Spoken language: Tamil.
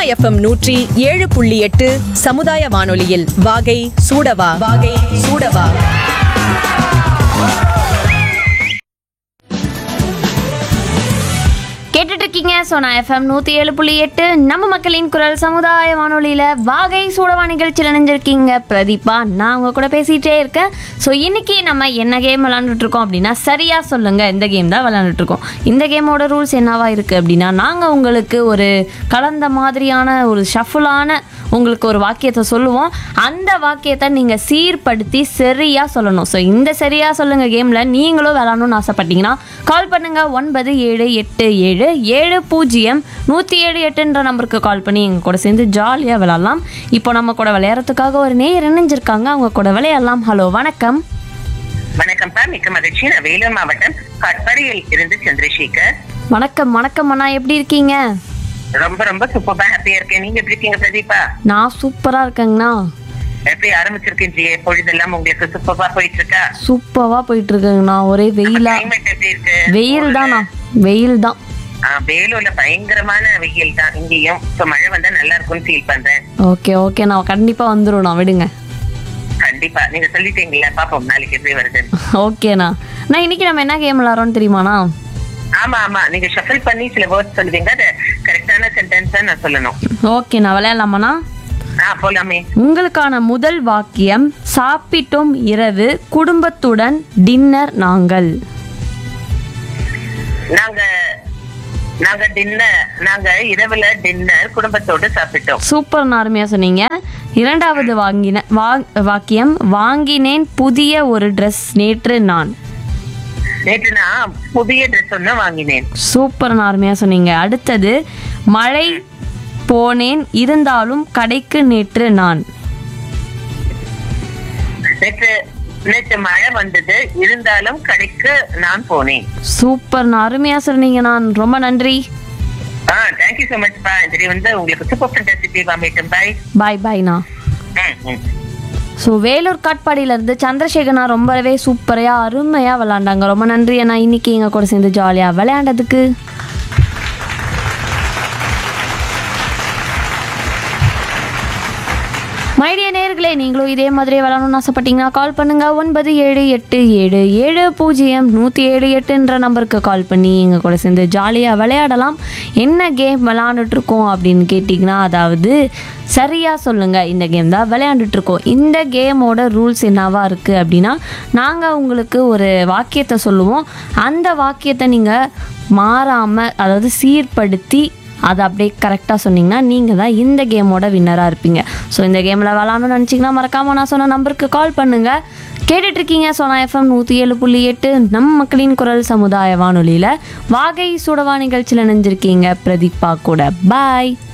எஃப்எம் நூற்றி ஏழு புள்ளி எட்டு சமுதாய வானொலியில் வாகை சூடவா வாகை சூடவா கேட்டுட்டு இருக்கீங்க சோனா எஃப்எம் நூற்றி ஏழு புள்ளி எட்டு நம்ம மக்களின் குரல் சமுதாய வானொலியில் வாகை சூடவா நிகழ்ச்சியில் இணைஞ்சிருக்கீங்க பிரதீபா நான் உங்க கூட பேசிகிட்டே இருக்கேன் ஸோ இன்னைக்கு நம்ம என்ன கேம் விளாண்டுட்டு இருக்கோம் அப்படின்னா சரியாக சொல்லுங்க இந்த கேம் தான் விளாண்டுட்டு இருக்கோம் இந்த கேமோட ரூல்ஸ் என்னவா இருக்குது அப்படின்னா நாங்கள் உங்களுக்கு ஒரு கலந்த மாதிரியான ஒரு ஷஃபுலான உங்களுக்கு ஒரு வாக்கியத்தை சொல்லுவோம் அந்த வாக்கியத்தை நீங்கள் சீர்படுத்தி சரியாக சொல்லணும் ஸோ இந்த சரியாக சொல்லுங்க கேமில் நீங்களும் விளாடணும்னு ஆசைப்பட்டீங்கன்னா கால் பண்ணுங்க ஒன்பது ஏழு எட்டு ஏழு ஏழு பூஜ்ஜியம் நூற்றி ஏழு எட்டுன்ற நம்பருக்கு கால் பண்ணி எங்கள் கூட சேர்ந்து ஜாலியாக விளாட்லாம் இப்போ நம்ம கூட விளையாடுறதுக்காக ஒரு நேர் இணைஞ்சிருக்காங்க அவங்க கூட விளையாடலாம் ஹலோ வணக்கம் வணக்கம்ப்பா மிக்க மகிழ்ச்சி நான் வேலூர் மாவட்டம் கட்படியில் இருந்து சந்திரசேகர் வணக்கம் வணக்கம் அண்ணா எப்படி இருக்கீங்க ரொம்ப ரொம்ப சூப்பரா ஹாப்பியா இருக்கேன் நீங்க எப்படி இருக்கீங்க பிரதீபா நான் சூப்பராக இருக்கேங்கண்ணா எப்படி ஆரம்பிச்சிருக்கீங்க பொழுதெல்லாம் உங்களுக்கு சூப்பரா போயிட்டு இருக்கா சூப்பராக போயிட்டு இருக்குங்கண்ணா ஒரே வெயிலா கிளைமேட் எப்படி இருக்கு வெயில் தானா வெயில் தான் ஆ, வேலூர்ல பயங்கரமான வெயில் தான் இங்கேயும் So, மழை வந்தா நல்லா இருக்கும்னு ஃபீல் பண்றேன் ஓகே ஓகே நான் கண்டிப்பாக வந்துடும் நான் விடுங்க கண்டிப்பா நீங்க சொல்லிட்டீங்களா பாப்போம் நாளைக்கு எப்படி வருது ஓகேண்ணா நான் இன்னைக்கு நம்ம என்ன கேம் விளாட்றோம்னு தெரியுமாண்ணா ஆமா ஆமா நீங்க ஷஃபில் பண்ணி சில வேர்ட்ஸ் சொல்லுவீங்க அது கரெக்டான சென்டென்ஸ் நான் சொல்லணும் ஓகேண்ணா விளையாடலாமாண்ணா ஆ போலாமே உங்களுக்கான முதல் வாக்கியம் சாப்பிட்டோம் இரவு குடும்பத்துடன் டின்னர் நாங்கள் நாங்க நாங்க டின்னர் நாங்க இரவுல டின்னர் குடும்பத்தோடு சாப்பிட்டோம் சூப்பர் அருமையா சொன்னீங்க இரண்டாவது வாங்கின வா- வாக்கியம் வாங்கினேன் புதிய ஒரு ட்ரெஸ் நேற்று நான் நேற்று நான் புதிய ட்ரெஸ் ஒண்ணு வாங்கினேன் சூப்பர் அருமையா சொன்னீங்க அடுத்தது மழை போனேன் இருந்தாலும் கடைக்கு நேற்று நான் நேற்று நேற்று மழை வந்தது இருந்தாலும் கடைக்கு நான் போனேன் சூப்பர் அருமையா சொன்னீங்க நான் ரொம்ப நன்றி ஆ தேங்க்யூ so மச் பா இது வந்து உங்களுக்கு சூப்பர் ஃபேண்டாஸ்டிக் வாமிட்டும் பாய் பாய் பாய்ண்ணா ம் ம் ஸோ வேலூர் காட்பாடியிலேருந்து சந்திரசேகரனா ரொம்பவே சூப்பரையாக அருமையாக விளாண்டாங்க ரொம்ப நன்றி அண்ணா இன்னைக்கு எங்கள் கூட சேர்ந்து ஜாலியாக விளையாண்டதுக்கு மைடிய நேர்களே நீங்களும் இதே மாதிரி விளாடணும்னு ஆசைப்பட்டீங்கன்னா கால் பண்ணுங்க ஒன்பது ஏழு எட்டு ஏழு ஏழு பூஜ்ஜியம் நூற்றி ஏழு எட்டுன்ற நம்பருக்கு கால் பண்ணி எங்கள் கூட சேர்ந்து ஜாலியாக விளையாடலாம் என்ன கேம் விளாண்டுட்ருக்கோம் அப்படின்னு கேட்டிங்கன்னா அதாவது சரியாக சொல்லுங்கள் இந்த கேம் தான் விளையாண்டுட்ருக்கோம் இந்த கேமோட ரூல்ஸ் என்னவா இருக்குது அப்படின்னா நாங்கள் உங்களுக்கு ஒரு வாக்கியத்தை சொல்லுவோம் அந்த வாக்கியத்தை நீங்கள் மாறாமல் அதாவது சீர்படுத்தி அதை அப்படியே கரெக்டாக சொன்னீங்கன்னா நீங்கள் தான் இந்த கேமோட வின்னராக இருப்பீங்க ஸோ இந்த கேமில் விளாடணும்னு நினச்சிங்கன்னா மறக்காமல் நான் சொன்ன நம்பருக்கு கால் பண்ணுங்கள் கேட்டுட்ருக்கீங்க சோனா எஃப்எம் நூற்றி ஏழு புள்ளி எட்டு நம் மக்களின் குரல் சமுதாய வானொலியில் வாகை சுடவா நிகழ்ச்சியில் நினைஞ்சிருக்கீங்க பிரதீபா கூட பாய்